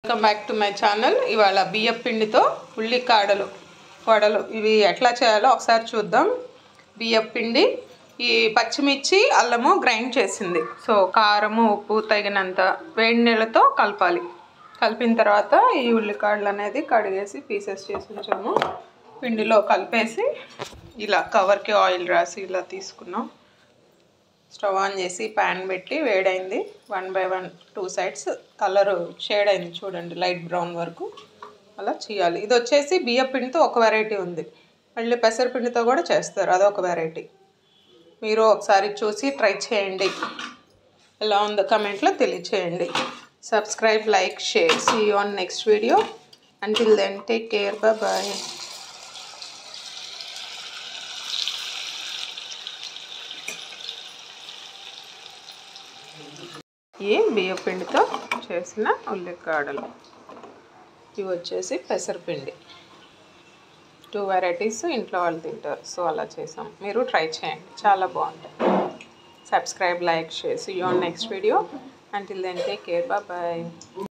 welcome back to my channel ఇవాళ బియ్యం పిండితో ఉల్లికాడలు వడలు ఇవి ఎట్లా చేయాలో ఒకసారి చూద్దాం బియ్యం పిండి ఈ పచ్చిమిర్చి అల్లము గ్రైండ్ చేసింది సో కారము ఉప్పు తగినంత వేడి నీళ్ళతో కలపాలి కలిపిన తర్వాత ఈ ఉల్లికాడలు అనేది కడిగేసి పీసెస్ చేసి ఉంచాము పిండిలో కలిపేసి ఇలా కవర్కి ఆయిల్ రాసి ఇలా తీసుకున్నాం స్టవ్ ఆన్ చేసి ప్యాన్ పెట్టి వేడైంది one by one two sides colour shade అయింది చూడండి లైట్ బ్రౌన్ వరకు అలా చేయాలి ఇది వచ్చేసి బియ్య పిండితో ఒక వెరైటీ ఉంది మళ్ళీ పెసరపిండితో కూడా చేస్తారు అదొక వెరైటీ మీరు ఒకసారి చూసి ట్రై చేయండి ఎలా ఉందో కమెంట్లో తెలియచేయండి subscribe like share see on next video until then take care bye ఈ బియ్య పిండితో చేసిన ఉల్లికాడలు ఇవి వచ్చేసి పెసరపిండి టూ వెరైటీస్ ఇంట్లో వాళ్ళు తింటారు సో అలా చేసాం మీరు ట్రై చేయండి చాలా బాగుంటాయి subscribe like share see on next video until then take care bye